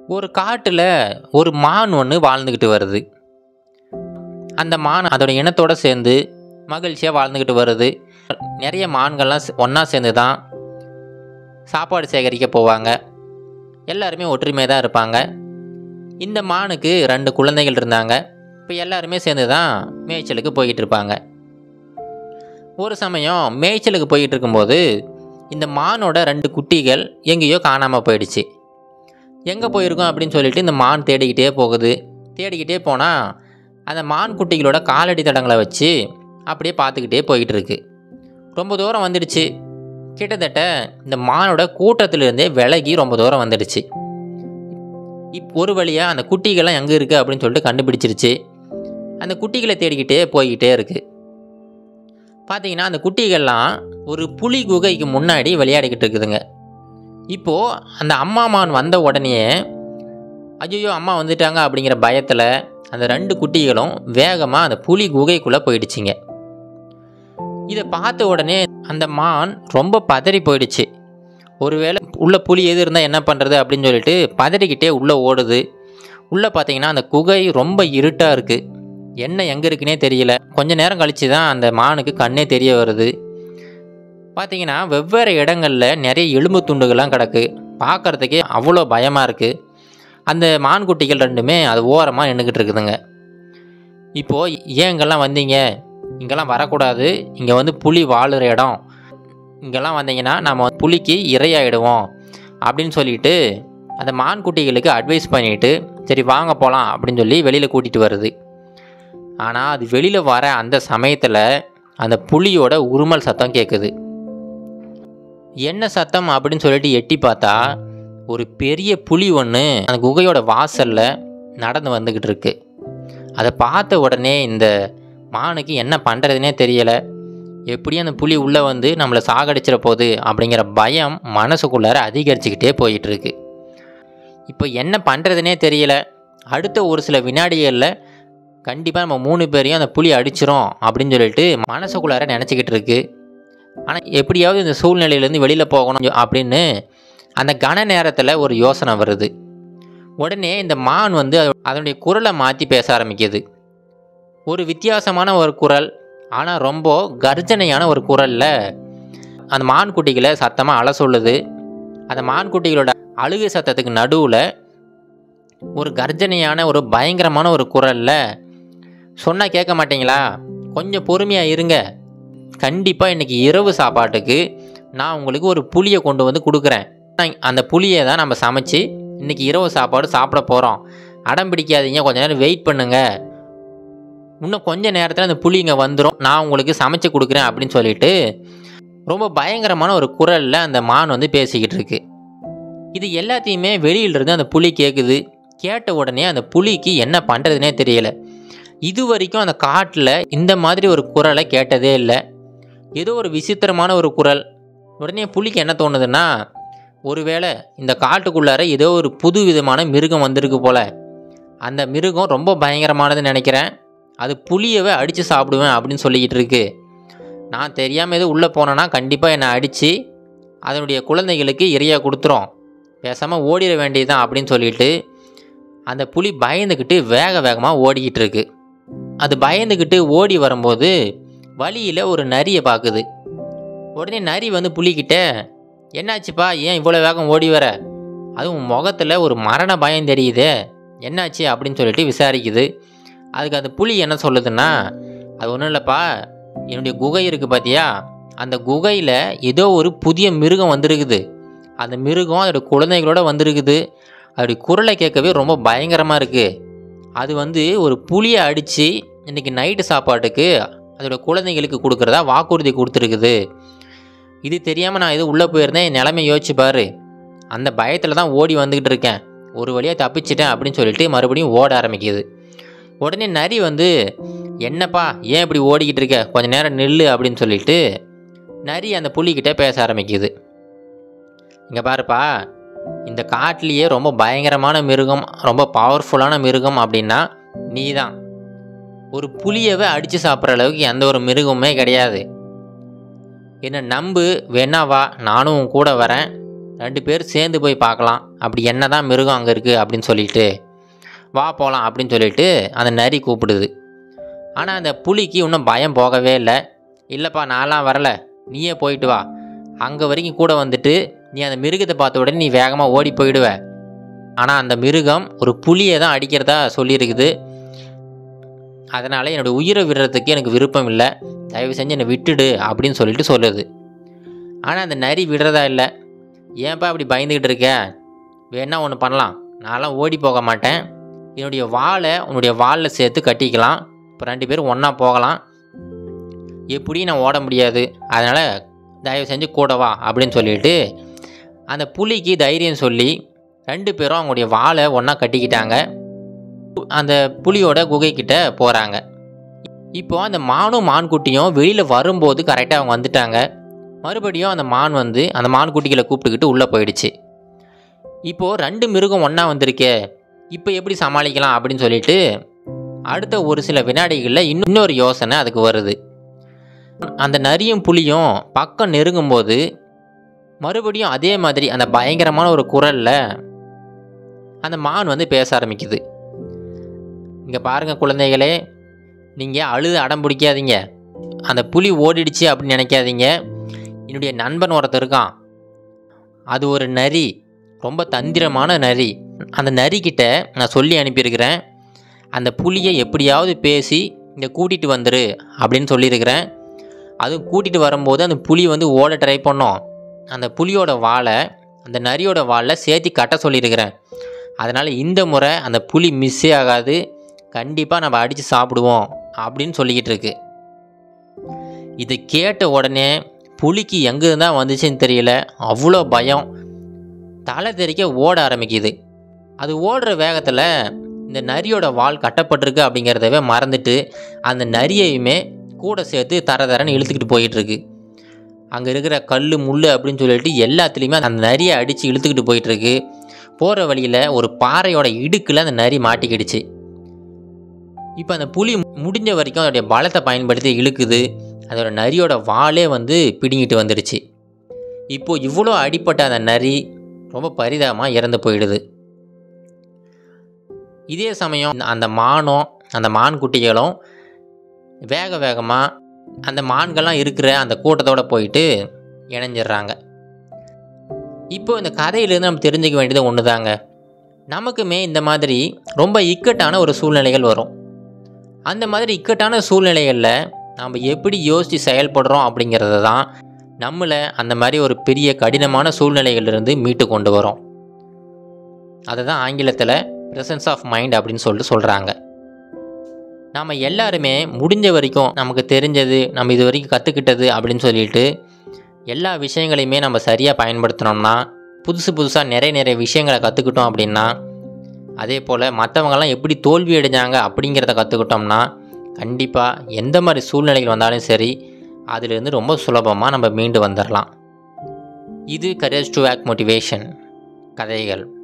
ஒரு காட்டில் ஒரு மான் ஒன்று வாழ்ந்துக்கிட்டு வருது அந்த மான் அதோட இனத்தோட சேர்ந்து மகிழ்ச்சியாக வாழ்ந்துக்கிட்டு வருது நிறைய மான்கள்லாம் ஒன்றா சேர்ந்து தான் சாப்பாடு சேகரிக்க போவாங்க எல்லாருமே ஒற்றுமையாக தான் இருப்பாங்க இந்த மானுக்கு ரெண்டு குழந்தைகள் இருந்தாங்க இப்போ எல்லாருமே சேர்ந்து தான் மேய்ச்சலுக்கு போய்கிட்டு இருப்பாங்க ஒரு சமயம் மேய்ச்சலுக்கு போய்கிட்டு இருக்கும்போது இந்த மானோட ரெண்டு குட்டிகள் எங்கேயோ காணாமல் போயிடுச்சு எங்கே போயிருக்கோம் அப்படின்னு சொல்லிட்டு இந்த மான் தேடிக்கிட்டே போகுது தேடிக்கிட்டே போனால் அந்த மான் குட்டிகளோட காலடி தடங்களை வச்சு அப்படியே பார்த்துக்கிட்டே போய்கிட்டு இருக்கு ரொம்ப தூரம் வந்துடுச்சு கிட்டத்தட்ட இந்த மானோட கூட்டத்திலிருந்தே விலகி ரொம்ப தூரம் வந்துடுச்சு இப் ஒரு வழியாக அந்த குட்டிகள்லாம் எங்கே இருக்குது அப்படின்னு சொல்லிட்டு கண்டுபிடிச்சிருச்சு அந்த குட்டிகளை தேடிக்கிட்டே போய்கிட்டே இருக்குது பார்த்தீங்கன்னா அந்த குட்டிகள்லாம் ஒரு புலி குகைக்கு முன்னாடி விளையாடிக்கிட்டு இருக்குதுங்க இப்போது அந்த அம்மா மான் வந்த உடனே ஐயோ அம்மா வந்துட்டாங்க அப்படிங்கிற பயத்தில் அந்த ரெண்டு குட்டிகளும் வேகமாக அந்த புலி குகைக்குள்ளே போயிடுச்சிங்க இதை பார்த்த உடனே அந்த மான் ரொம்ப பதறி போயிடுச்சு ஒருவேளை உள்ள புலி எது இருந்தால் என்ன பண்ணுறது அப்படின்னு சொல்லிட்டு பதறிக்கிட்டே உள்ளே ஓடுது உள்ளே பார்த்தீங்கன்னா அந்த குகை ரொம்ப இருட்டாக இருக்குது என்ன எங்கே இருக்குன்னே தெரியல கொஞ்ச நேரம் கழித்து தான் அந்த மானுக்கு கண்ணே தெரிய வருது பார்த்தீங்கன்னா வெவ்வேறு இடங்களில் நிறைய எலும்பு துண்டுகள்லாம் கிடக்கு பார்க்குறதுக்கே அவ்வளோ பயமாக இருக்குது அந்த மான்குட்டிகள் ரெண்டுமே அது ஓரமாக நின்றுக்கிட்டு இருக்குதுங்க இப்போது ஏன் இங்கெல்லாம் வந்தீங்க இங்கெல்லாம் வரக்கூடாது இங்கே வந்து புலி வாழுற இடம் இங்கெல்லாம் வந்தீங்கன்னா நம்ம புலிக்கு இரையாயிடுவோம் அப்படின்னு சொல்லிட்டு அந்த மான்குட்டிகளுக்கு அட்வைஸ் பண்ணிவிட்டு சரி வாங்க போகலாம் அப்படின்னு சொல்லி வெளியில் கூட்டிகிட்டு வருது ஆனால் அது வெளியில் வர அந்த சமயத்தில் அந்த புலியோட உருமல் சத்தம் கேட்குது என்ன சத்தம் அப்படின்னு சொல்லிட்டு எட்டி பார்த்தா ஒரு பெரிய புலி ஒன்று அந்த குகையோட வாசலில் நடந்து வந்துக்கிட்டு இருக்கு அதை பார்த்த உடனே இந்த மானுக்கு என்ன பண்ணுறதுனே தெரியலை எப்படி அந்த புலி உள்ளே வந்து நம்மளை சாகடிச்சிட போகுது அப்படிங்கிற பயம் மனசுக்குள்ளார அதிகரிச்சுக்கிட்டே போயிட்டு இருக்கு இப்போ என்ன பண்ணுறதுனே தெரியல அடுத்த ஒரு சில வினாடிகளில் கண்டிப்பாக நம்ம மூணு பேரையும் அந்த புலி அடிச்சிரும் அப்படின்னு சொல்லிட்டு மனசுக்குள்ளார நினச்சிக்கிட்டு இருக்கு ஆனால் எப்படியாவது இந்த சூழ்நிலையிலேருந்து வெளியில் போகணும் அப்படின்னு அந்த கன நேரத்தில் ஒரு யோசனை வருது உடனே இந்த மான் வந்து அதனுடைய குரலை மாற்றி பேச ஆரம்பிக்குது ஒரு வித்தியாசமான ஒரு குரல் ஆனால் ரொம்ப கர்ஜனையான ஒரு குரலில் அந்த மான்குட்டிகளை சத்தமாக அல சொல்லுது அந்த மான்குட்டிகளோட அழுகை சத்தத்துக்கு நடுவில் ஒரு கர்ஜனையான ஒரு பயங்கரமான ஒரு குரலில் சொன்னால் கேட்க மாட்டீங்களா கொஞ்சம் பொறுமையாக இருங்க கண்டிப்பாக இன்றைக்கி இரவு சாப்பாட்டுக்கு நான் உங்களுக்கு ஒரு புளியை கொண்டு வந்து கொடுக்குறேன் அந்த புளியை தான் நம்ம சமைச்சு இன்றைக்கி இரவு சாப்பாடு சாப்பிட போகிறோம் அடம் பிடிக்காதீங்க கொஞ்ச நேரம் வெயிட் பண்ணுங்கள் இன்னும் கொஞ்ச நேரத்தில் அந்த புளி இங்கே வந்துடும் நான் உங்களுக்கு சமைச்சு கொடுக்குறேன் அப்படின்னு சொல்லிட்டு ரொம்ப பயங்கரமான ஒரு குரலில் அந்த மான் வந்து பேசிக்கிட்டு இருக்கு இது எல்லாத்தையுமே வெளியிலிருந்து அந்த புலி கேட்குது கேட்ட உடனே அந்த புலிக்கு என்ன பண்ணுறதுனே தெரியல இது வரைக்கும் அந்த காட்டில் இந்த மாதிரி ஒரு குரலை கேட்டதே இல்லை ஏதோ ஒரு விசித்திரமான ஒரு குரல் உடனே புலிக்கு என்ன தோணுதுன்னா ஒருவேளை இந்த காட்டுக்குள்ளார ஏதோ ஒரு புது விதமான மிருகம் வந்திருக்கு போல் அந்த மிருகம் ரொம்ப பயங்கரமானதுன்னு நினைக்கிறேன் அது புளியவே அடித்து சாப்பிடுவேன் அப்படின்னு சொல்லிக்கிட்டு இருக்கு நான் தெரியாமல் எதுவும் உள்ளே போனேன்னா கண்டிப்பாக என்னை அடித்து அதனுடைய குழந்தைகளுக்கு இரையாக கொடுத்துரும் பேசாமல் ஓடிட வேண்டியதுதான் அப்படின்னு சொல்லிட்டு அந்த புலி பயந்துக்கிட்டு வேக வேகமாக ஓடிக்கிட்டு இருக்கு அது பயந்துக்கிட்டு ஓடி வரும்போது வழியில் ஒரு நரியை பார்க்குது உடனே நரி வந்து புலிக்கிட்ட என்னாச்சுப்பா ஏன் இவ்வளோ வேகம் ஓடி வர அதுவும் முகத்தில் ஒரு மரண பயம் தெரியுதே என்னாச்சு அப்படின்னு சொல்லிட்டு விசாரிக்குது அதுக்கு அந்த புலி என்ன சொல்லுதுன்னா அது ஒன்றும் இல்லைப்பா என்னுடைய குகை இருக்குது பார்த்தியா அந்த குகையில் ஏதோ ஒரு புதிய மிருகம் வந்திருக்குது அந்த மிருகம் அதோட குழந்தைகளோட வந்திருக்குது அதோடைய குரலை கேட்கவே ரொம்ப பயங்கரமாக இருக்குது அது வந்து ஒரு புளியை அடித்து இன்றைக்கி நைட்டு சாப்பாட்டுக்கு அதோட குழந்தைங்களுக்கு கொடுக்குறதா வாக்குறுதி கொடுத்துருக்குது இது தெரியாமல் நான் இது உள்ளே போயிருந்தேன் என் நிலைமை யோசிச்சு பாரு அந்த பயத்தில் தான் ஓடி வந்துக்கிட்டு இருக்கேன் ஒரு வழியாக தப்பிச்சிட்டேன் அப்படின்னு சொல்லிட்டு மறுபடியும் ஓட ஆரம்பிக்குது உடனே நரி வந்து என்னப்பா ஏன் இப்படி ஓடிக்கிட்டு இருக்க கொஞ்ச நேரம் நில்லு அப்படின்னு சொல்லிட்டு நரி அந்த புலிக்கிட்ட பேச ஆரம்பிக்குது இங்கே பாருப்பா இந்த காட்டிலேயே ரொம்ப பயங்கரமான மிருகம் ரொம்ப பவர்ஃபுல்லான மிருகம் அப்படின்னா நீ தான் ஒரு புளியவே அடித்து சாப்பிட்ற அளவுக்கு எந்த ஒரு மிருகமுமே கிடையாது என்னை நம்பு வேணா வா நானும் உன் கூட வரேன் ரெண்டு பேர் சேர்ந்து போய் பார்க்கலாம் அப்படி என்ன தான் மிருகம் அங்கே இருக்குது அப்படின்னு சொல்லிட்டு வா போகலாம் அப்படின்னு சொல்லிட்டு அந்த நரி கூப்பிடுது ஆனால் அந்த புலிக்கு இன்னும் பயம் போகவே இல்லை இல்லைப்பா நான்லாம் வரல நீயே போயிட்டு வா அங்கே வரைக்கும் கூட வந்துட்டு நீ அந்த மிருகத்தை பார்த்த உடனே நீ வேகமாக ஓடி போயிடுவ ஆனால் அந்த மிருகம் ஒரு புலியை தான் அடிக்கிறதா சொல்லியிருக்குது அதனால் என்னோடய உயிரை விடுறதுக்கு எனக்கு விருப்பம் இல்லை தயவு செஞ்சு என்னை விட்டுடு அப்படின்னு சொல்லிட்டு சொல்லுது ஆனால் அந்த நரி விடுறதா இல்லை ஏன்ப்பா அப்படி பயந்துக்கிட்டு இருக்க வேணா ஒன்று பண்ணலாம் நான்லாம் ஓடி போக மாட்டேன் என்னுடைய வாளை உன்னுடைய வாளில் சேர்த்து கட்டிக்கலாம் இப்போ ரெண்டு பேரும் ஒன்றா போகலாம் எப்படி நான் ஓட முடியாது அதனால் தயவு செஞ்சு கூட வா அப்படின்னு சொல்லிட்டு அந்த புலிக்கு தைரியம் சொல்லி ரெண்டு பேரும் அவங்களுடைய வாளை ஒன்றா கட்டிக்கிட்டாங்க அந்த புலியோட குகைக்கிட்ட போகிறாங்க இப்போது அந்த மானும் மான்குட்டியும் வெளியில் வரும்போது கரெக்டாக அவங்க வந்துட்டாங்க மறுபடியும் அந்த மான் வந்து அந்த மான்குட்டிகளை கூப்பிட்டுக்கிட்டு உள்ளே போயிடுச்சு இப்போது ரெண்டு மிருகம் ஒன்றா வந்திருக்கே இப்போ எப்படி சமாளிக்கலாம் அப்படின்னு சொல்லிட்டு அடுத்த ஒரு சில வினாடிகளில் இன்னொரு யோசனை அதுக்கு வருது அந்த நரியும் புலியும் பக்கம் நெருங்கும்போது மறுபடியும் அதே மாதிரி அந்த பயங்கரமான ஒரு குரலில் அந்த மான் வந்து பேச ஆரம்பிக்குது இங்கே பாருங்கள் குழந்தைகளே நீங்கள் அழுது அடம் பிடிக்காதீங்க அந்த புலி ஓடிடுச்சு அப்படின்னு நினைக்காதீங்க என்னுடைய நண்பன் ஒருத்தர் இருக்கான் அது ஒரு நரி ரொம்ப தந்திரமான நரி அந்த நரிக்கிட்ட நான் சொல்லி அனுப்பியிருக்கிறேன் அந்த புலியை எப்படியாவது பேசி இங்கே கூட்டிகிட்டு வந்துரு அப்படின்னு சொல்லியிருக்கிறேன் அதுவும் கூட்டிகிட்டு வரும்போது அந்த புலி வந்து ஓட ட்ரை பண்ணோம் அந்த புலியோட வாழை அந்த நரியோட வாழில் சேர்த்து கட்ட சொல்லியிருக்கிறேன் அதனால் இந்த முறை அந்த புலி மிஸ்ஸே ஆகாது கண்டிப்பாக நம்ம அடித்து சாப்பிடுவோம் அப்படின்னு சொல்லிக்கிட்டு இருக்கு இது கேட்ட உடனே புலிக்கு எங்கே இருந்தால் வந்துச்சுன்னு தெரியல அவ்வளோ பயம் தலை தெறிக்க ஓட ஆரம்பிக்குது அது ஓடுற வேகத்தில் இந்த நரியோட வால் கட்டப்பட்டிருக்கு அப்படிங்கிறதவே மறந்துட்டு அந்த நரியையுமே கூட சேர்த்து தர தரன்னு இழுத்துக்கிட்டு போயிட்டுருக்கு அங்கே இருக்கிற கல் முள் அப்படின்னு சொல்லிட்டு எல்லாத்துலேயுமே அந்த நரியை அடித்து இழுத்துக்கிட்டு போயிட்டுருக்கு போகிற வழியில் ஒரு பாறையோட இடுக்கில் அந்த நரி மாட்டிக்கிடுச்சு இப்போ அந்த புலி முடிஞ்ச வரைக்கும் அதோடைய பலத்தை பயன்படுத்தி இழுக்குது அதோட நரியோட வாலே வந்து பிடுங்கிட்டு வந்துடுச்சு இப்போது இவ்வளோ அடிப்பட்ட அந்த நரி ரொம்ப பரிதாபமாக இறந்து போயிடுது இதே சமயம் அந்த மானும் அந்த மான் குட்டிகளும் வேக வேகமாக அந்த மான்கள்லாம் இருக்கிற அந்த கூட்டத்தோடு போயிட்டு இணைஞ்சிடுறாங்க இப்போ இந்த கதையிலேருந்து நம்ம தெரிஞ்சுக்க வேண்டியது ஒன்று தாங்க நமக்குமே இந்த மாதிரி ரொம்ப இக்கட்டான ஒரு சூழ்நிலைகள் வரும் அந்த மாதிரி இக்கட்டான சூழ்நிலைகளில் நாம் எப்படி யோசித்து செயல்படுறோம் அப்படிங்கிறது தான் நம்மளை அந்த மாதிரி ஒரு பெரிய கடினமான சூழ்நிலைகளிலிருந்து மீட்டு கொண்டு வரும் அதை தான் ஆங்கிலத்தில் ப்ரெசன்ஸ் ஆஃப் மைண்ட் அப்படின்னு சொல்லிட்டு சொல்கிறாங்க நாம் எல்லாருமே முடிஞ்ச வரைக்கும் நமக்கு தெரிஞ்சது நம்ம இது வரைக்கும் கற்றுக்கிட்டது அப்படின்னு சொல்லிட்டு எல்லா விஷயங்களையுமே நம்ம சரியாக பயன்படுத்தினோம்னா புதுசு புதுசாக நிறைய நிறைய விஷயங்களை கற்றுக்கிட்டோம் அப்படின்னா அதே போல் மற்றவங்கெல்லாம் எப்படி தோல்வி அடைஞ்சாங்க அப்படிங்கிறத கற்றுக்கிட்டோம்னா கண்டிப்பாக எந்த மாதிரி சூழ்நிலைகள் வந்தாலும் சரி அதிலிருந்து ரொம்ப சுலபமாக நம்ம மீண்டு வந்துடலாம் இது கரேஜ் டு ஆக் மோட்டிவேஷன் கதைகள்